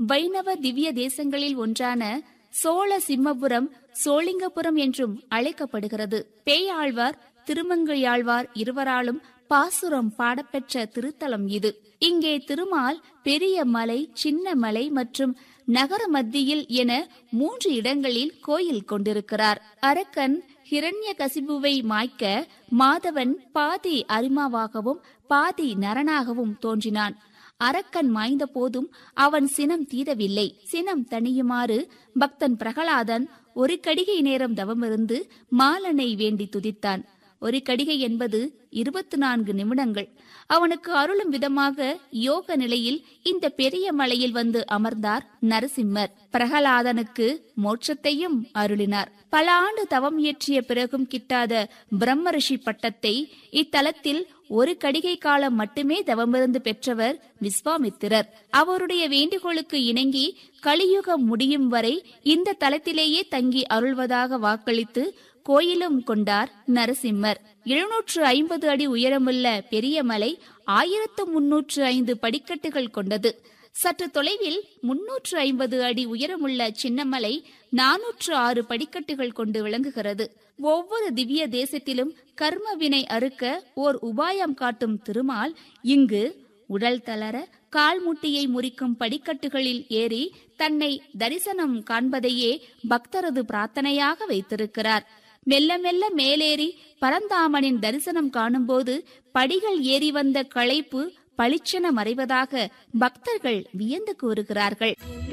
வைணவ திவ்ய தேசங்களில் ஒன்றான சோழ சிம்மபுரம் சோளிங்கபுரம் என்றும் அழைக்கப்படுகிறது பேயாழ்வார் திருமங்கையாழ்வார் இருவராலும் பாசுரம் பாடப்பெற்ற திருத்தலம் இது இங்கே திருமால் பெரிய மலை சின்ன மலை மற்றும் நகர மத்தியில் என மூன்று இடங்களில் கோயில் கொண்டிருக்கிறார் அரக்கன் ஹிரண்ய கசிபுவை மாய்க்க மாதவன் பாதி அரிமாவாகவும் பாதி நரனாகவும் தோன்றினான் அரக்கன் மாய்ந்த போதும் அவன் சினம் தீரவில்லை சினம் தணியுமாறு பக்தன் பிரகலாதன் ஒரு கடிகை நேரம் தவமிருந்து மாலனை வேண்டி துதித்தான் ஒரு கடிகை என்பது இருபத்தி நான்கு நிமிடங்கள் அவனுக்கு அருளும் விதமாக யோக நிலையில் இந்த பெரிய மலையில் வந்து அமர்ந்தார் நரசிம்மர் பிரகலாதனுக்கு மோட்சத்தையும் அருளினார் பல ஆண்டு தவம் இயற்றிய பிறகும் கிட்டாத பிரம்ம ரிஷி பட்டத்தை இத்தலத்தில் ஒரு கடிகை காலம் மட்டுமே தவமிருந்து பெற்றவர் விஸ்வாமித்திரர் அவருடைய வேண்டுகோளுக்கு இணங்கி கலியுகம் முடியும் வரை இந்த தலத்திலேயே தங்கி அருள்வதாக வாக்களித்து கோயிலும் கொண்டார் நரசிம்மர் எழுநூற்று ஐம்பது அடி உயரமுள்ள பெரிய மலை ஆயிரத்து முன்னூற்று ஐந்து படிக்கட்டுகள் கொண்டது சற்று தொலைவில் முன்னூற்று ஐம்பது அடி உயரமுள்ள சின்னமலை நானூற்று ஆறு படிக்கட்டுகள் கொண்டு விளங்குகிறது ஒவ்வொரு திவ்ய தேசத்திலும் கர்ம வினை அறுக்க ஓர் உபாயம் காட்டும் திருமால் இங்கு உடல் தளர கால் முட்டியை முறிக்கும் படிக்கட்டுகளில் ஏறி தன்னை தரிசனம் காண்பதையே பக்தரது பிரார்த்தனையாக வைத்திருக்கிறார் மெல்ல மெல்ல மேலேறி பரந்தாமனின் தரிசனம் காணும்போது படிகள் ஏறி வந்த களைப்பு பளிச்சென மறைவதாக பக்தர்கள் வியந்து கூறுகிறார்கள்